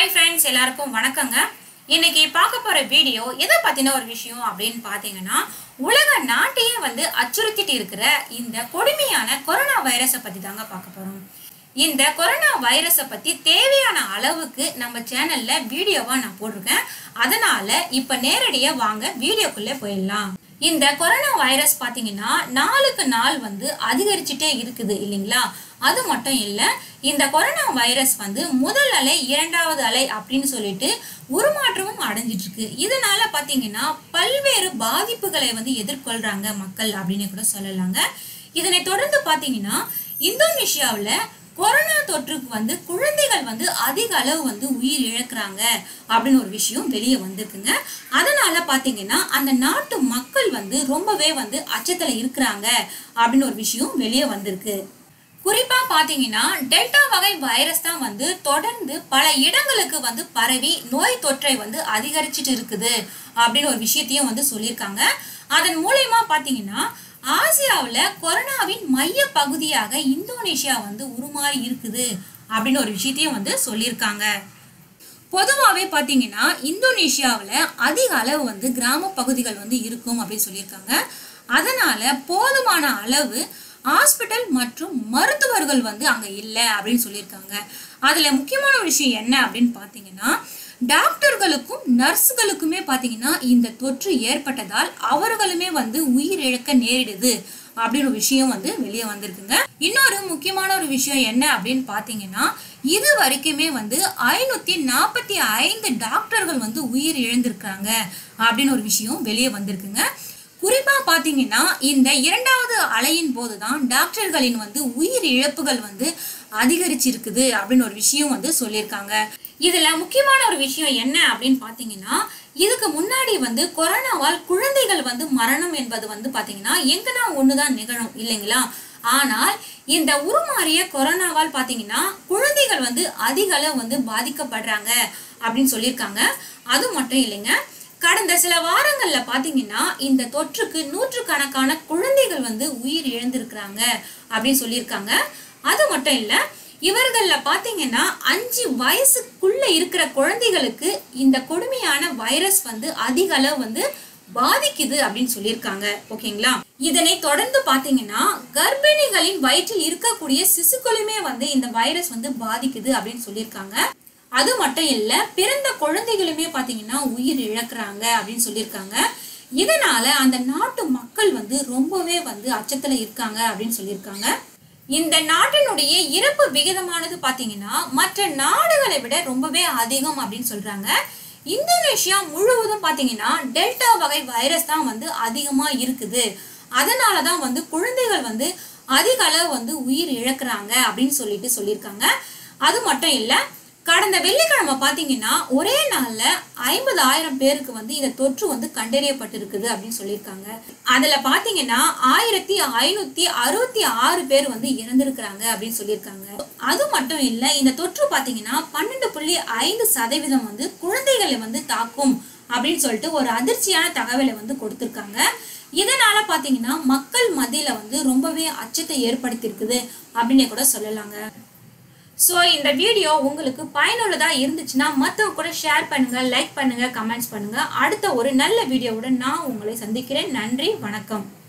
hi friends எல்லாருக்கும் வணக்கங்க இன்னைக்கு பார்க்க போற வீடியோ எதை பத்தின ஒரு விஷயம் அப்படின்னு பார்த்தீங்கன்னா உலக நாட்டையே வந்து அச்சுறுத்திட்டு இருக்கிற இந்த கொடுமையான கொரோனா வைரஸை பத்தி தாங்க பார்க்க போறோம் இந்த கொரோனா வைரஸை பத்தி தேவையான அளவுக்கு நம்ம சேனல்ல வீடியோவா நான் போட்டிருக்கேன் அதனால இப்ப நேரடியா வாங்க வீடியோக்குள்ளே போயிடலாம் இந்த கொரோனா வைரஸ் பாத்தீங்கன்னா நாளுக்கு நாள் வந்து அதிகரிச்சுட்டே இருக்குது இல்லைங்களா அது மட்டும் இல்ல இந்த கொரோனா வைரஸ் வந்து முதல் அலை இரண்டாவது அலை அப்படின்னு சொல்லிட்டு உருமாற்றமும் அடைஞ்சிட்டு இருக்கு இதனால பாத்தீங்கன்னா பல்வேறு பாதிப்புகளை வந்து எதிர்கொள்றாங்க மக்கள் அப்படின்னு கூட சொல்லலாங்க இதனை தொடர்ந்து பாத்தீங்கன்னா இந்தோனேஷியாவுல கொரோனா தொற்றுக்கு வந்து குழந்தைகள் வந்து அதிக அளவு வந்து உயிர் இழக்கிறாங்க அப்படின்னு ஒரு விஷயம் வெளியே வந்திருக்குங்க அதனால பாத்தீங்கன்னா அந்த நாட்டு மக்கள் வந்து ரொம்பவே வந்து அச்சத்துல இருக்கிறாங்க அப்படின்னு ஒரு விஷயம் வெளியே வந்திருக்கு குறிப்பா பாத்தீங்கன்னா டெல்டா வகை வைரஸ் தான் வந்து தொடர்ந்து பல இடங்களுக்கு வந்து பரவி நோய் தொற்றை வந்து அதிகரிச்சிட்டு இருக்குது அப்படின்னு ஒரு விஷயத்தையும் வந்து சொல்லியிருக்காங்க அதன் மூலயமா பாத்தீங்கன்னா ஆசியாவுல கொரோனாவின் மைய பகுதியாக இந்தோனேஷியா வந்து உருமாறி இருக்குது அப்படின்னு ஒரு விஷயத்தையும் வந்து சொல்லியிருக்காங்க பொதுவாகவே பார்த்தீங்கன்னா இந்தோனேஷியாவில் அதிக அளவு வந்து கிராம பகுதிகள் வந்து இருக்கும் அப்படின்னு சொல்லியிருக்காங்க அதனால போதுமான அளவு ஹாஸ்பிட்டல் மற்றும் மருத்துவர்கள் வந்து அங்கே இல்லை அப்படின்னு சொல்லியிருக்காங்க அதில் முக்கியமான ஒரு விஷயம் என்ன அப்படின்னு பார்த்தீங்கன்னா டாக்டர்களுக்கும் நர்ஸுகளுக்குமே பார்த்தீங்கன்னா இந்த தொற்று ஏற்பட்டதால் அவர்களுமே வந்து உயிர் இழக்க நேரிடுது அப்படின்னு ஒரு விஷயம் வந்து வெளியே வந்திருக்குங்க இன்னொரு முக்கியமான ஒரு விஷயம் என்ன அப்படின்னு பார்த்தீங்கன்னா இது வரைக்குமே வந்து ஐநூத்தி நாற்பத்தி ஐந்து டாக்டர்கள் வந்து உயிர் இழந்திருக்காங்க அப்படின்னு ஒரு விஷயம் வெளியே வந்திருக்குங்க குறிப்பா பாத்தீங்கன்னா இந்த இரண்டாவது அலையின் போதுதான் டாக்டர்களின் வந்து உயிர் இழப்புகள் வந்து அதிகரிச்சிருக்குது அப்படின்னு ஒரு விஷயம் வந்து சொல்லியிருக்காங்க இதுல முக்கியமான ஒரு விஷயம் என்ன அப்படின்னு பாத்தீங்கன்னா இதுக்கு முன்னாடி வந்து கொரோனாவால் குழந்தைகள் வந்து மரணம் என்பது வந்து பாத்தீங்கன்னா எங்கன்னா ஒண்ணுதான் நிகழும் இல்லைங்களா ஆனால் இந்த உருமாறிய கொரோனாவால் பாத்தீங்கன்னா குழந்தைகள் வந்து அதிக அளவு வந்து பாதிக்கப்படுறாங்க அப்படின்னு சொல்லியிருக்காங்க அது மட்டும் இல்லைங்க கடந்த சில வாரங்கள்ல பாத்தீங்கன்னா இந்த தொற்றுக்கு நூற்றுக்கணக்கான குழந்தைகள் வந்து உயிர் இழந்திருக்கிறாங்க அப்படின்னு சொல்லியிருக்காங்க அது மட்டும் இல்ல இவர்கள்ல பாத்தீங்கன்னா அஞ்சு வயசுக்குள்ள இருக்கிற குழந்தைகளுக்கு இந்த கொடுமையான வைரஸ் வந்து அதிக அளவு வந்து பாதிக்குது அப்படின்னு சொல்லியிருக்காங்க ஓகேங்களா இதனை தொடர்ந்து பாத்தீங்கன்னா கர்ப்பிணிகளின் வயிற்றில் இருக்கக்கூடிய சிசுக்களுமே வந்து இந்த வைரஸ் வந்து பாதிக்குது அப்படின்னு சொல்லியிருக்காங்க அது மட்டும் இல்ல பிறந்த குழந்தைகளுமே பாத்தீங்கன்னா உயிர் இழக்கிறாங்க அப்படின்னு சொல்லியிருக்காங்க இதனால அந்த நாட்டு மக்கள் வந்து ரொம்பவே வந்து அச்சத்துல இருக்காங்க அப்படின்னு சொல்லியிருக்காங்க இந்த நாட்டினுடைய இறப்பு விகிதமானது பாத்தீங்கன்னா மற்ற நாடுகளை விட ரொம்பவே அதிகம் அப்படின்னு சொல்றாங்க இந்தோனேஷியா முழுவதும் பாத்தீங்கன்னா டெல்டா வகை வைரஸ் தான் வந்து அதிகமா இருக்குது அதனாலதான் வந்து குழந்தைகள் வந்து அதிக அளவு வந்து உயிர் இழக்கிறாங்க அப்படின்னு சொல்லிட்டு சொல்லியிருக்காங்க அது மட்டும் இல்ல கடந்த வெள்ளிக்கிழமை பாத்தீங்கன்னா ஒரே நாள்ல ஐம்பது ஆயிரம் பேருக்கு வந்து இந்த தொற்று வந்து கண்டறியப்பட்டிருக்குது அப்படின்னு சொல்லியிருக்காங்க அதுல பாத்தீங்கன்னா ஆயிரத்தி ஐநூத்தி அறுபத்தி ஆறு பேர் வந்து இறந்திருக்கிறாங்க அப்படின்னு சொல்லியிருக்காங்க அது மட்டும் இல்ல இந்த தொற்று பாத்தீங்கன்னா பன்னெண்டு புள்ளி ஐந்து சதவீதம் வந்து குழந்தைகளை வந்து தாக்கும் அப்படின்னு சொல்லிட்டு ஒரு அதிர்ச்சியான தகவலை வந்து கொடுத்திருக்காங்க இதனால பாத்தீங்கன்னா மக்கள் மத்தியில வந்து ரொம்பவே அச்சத்தை ஏற்படுத்தியிருக்குது அப்படின்னே கூட சொல்லலாங்க ஸோ இந்த வீடியோ உங்களுக்கு பயனுள்ளதாக இருந்துச்சுன்னா மற்றவங்க கூட ஷேர் பண்ணுங்க லைக் பண்ணுங்க கமெண்ட்ஸ் பண்ணுங்க அடுத்த ஒரு நல்ல வீடியோவுடன் நான் உங்களை சந்திக்கிறேன் நன்றி வணக்கம்